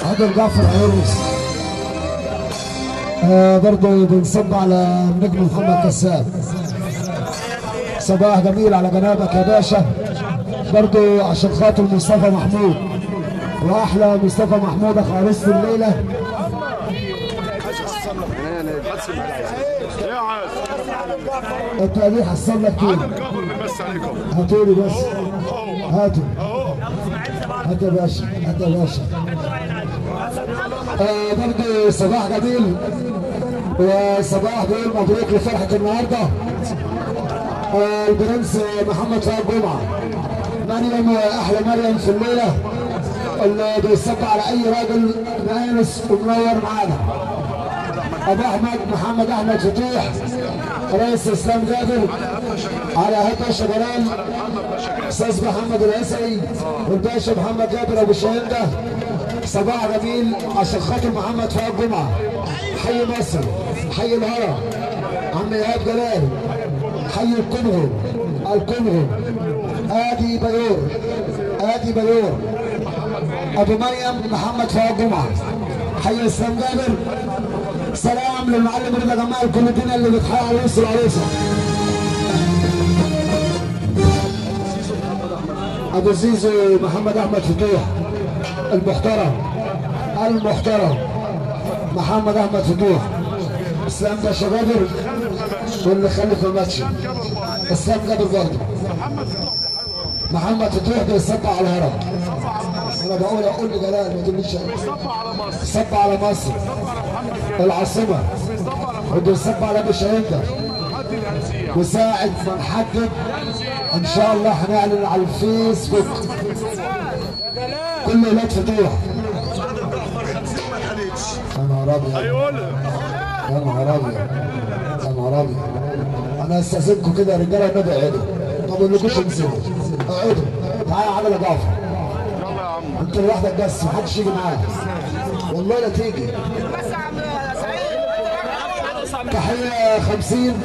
عادل جعفر عرس آه برضه بنصب على النجم محمد كساب صباح جميل على جنابك يا باشا برضه عشان خاطر مصطفى محمود واحلى مصطفى محمود اخو عروسه الليله يا عاد انت ليه حصل لك كده قبل بس عليكم هاتولي بس هاتوا هات يا باشا هات يا باشا آه برضه صباح جميل وصباح بيقول مبروك لفرحة النهارده آه البرنس محمد فؤاد جمعة مريم أحلى مريم في الليلة اللي بيصب على أي راجل مانس ومنور معانا أبو أحمد محمد أحمد فتوح رئيس إسلام جابر على هيئة باشا جلال استاذ محمد العسعي والباشا محمد جابر ابو شهنده صباح جميل عشان خاطر محمد فؤاد جمعه حي مصر حي الهرم عم ايهاب جلال حي الكونغو الكونغو ادي بيور ادي بيور ابو مريم محمد فؤاد جمعه حي اسلام جابر سلام للمعلم رضا جمال كل الدنيا اللي بتحقق عروس العروسه ابو زيزو محمد احمد فتوح المحترم المحترم محمد احمد فتوح اسلام باشا جابر واللي خلف الماتش اسلام جابر برضه محمد فتوح بيصب على الهرم انا بقول اقول لجلال ما تقوليش صب على مصر العاصمه وبيصب على ابو شهيده وساعة ما نحدد ان شاء الله هنعلن على الفيسبوك كل ولاد فتوح يا نهار ابيض هيقولها يا نهار ابيض يا نهار ابيض انا استاذنكم كده يا رجاله النبي اقعدوا ما بقولكوش انزلوا اقعدوا تعالى يا عادل جعفر يلا يا عم انت لوحدك بس محدش يجي معاك والله لا تيجي تحية 50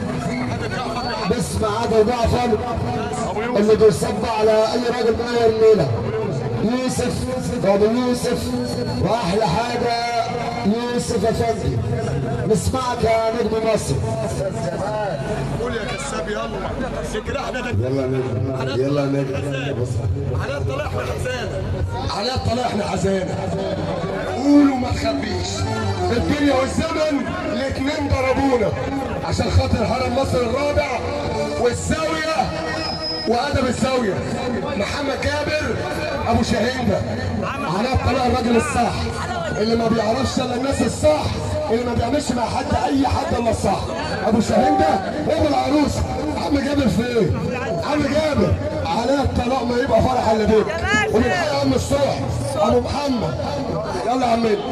باسم عادل جعفر اللي بيصب على اي راجل من اول الليله يوسف ابو يوسف واحلى حاجه يوسف افندي نسمعك يا نجم مصر قول يا كساب يلا كده احنا يلا نجم يلا نجم على طلعنا حزانه على طلعنا حزانة قولوا ما تخبيش الدنيا والزمن الاتنين ضربونا عشان خاطر هرم مصر الرابع والزاوية وأدب الزاوية محمد جابر أبو شهيدة على طلع الراجل الصح اللي ما بيعرفش الا الناس الصح اللي ما بيعملش مع حد اي حد الا الصح ابو شاهين ده ابو العروس عم جابر فين عم جابر على الطلاق ما يبقى فرح اللي بيك ومن حي عم الصبح ابو محمد يلا يا عمي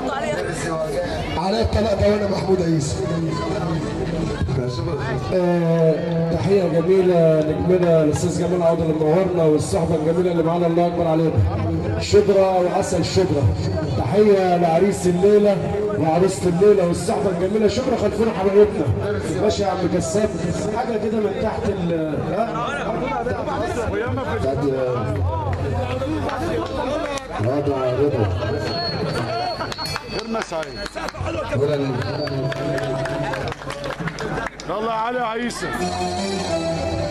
على الطلاق ده وانا محمود عيسى آه، تحية جميلة نجمنا الأستاذ جمال عوض اللي منورنا والصحبة الجميلة اللي معانا الله أكبر علينا شبرا وعسل شبرا تحية لعريس الليلة وعروسة الليلة والصحبة الجميلة شبرا خلفونا حبايبنا ماشي يا عم كساب حاجة كده من تحت ال ها؟ رضا رضا غير سعيد ولا يلا يا علي يا عيسى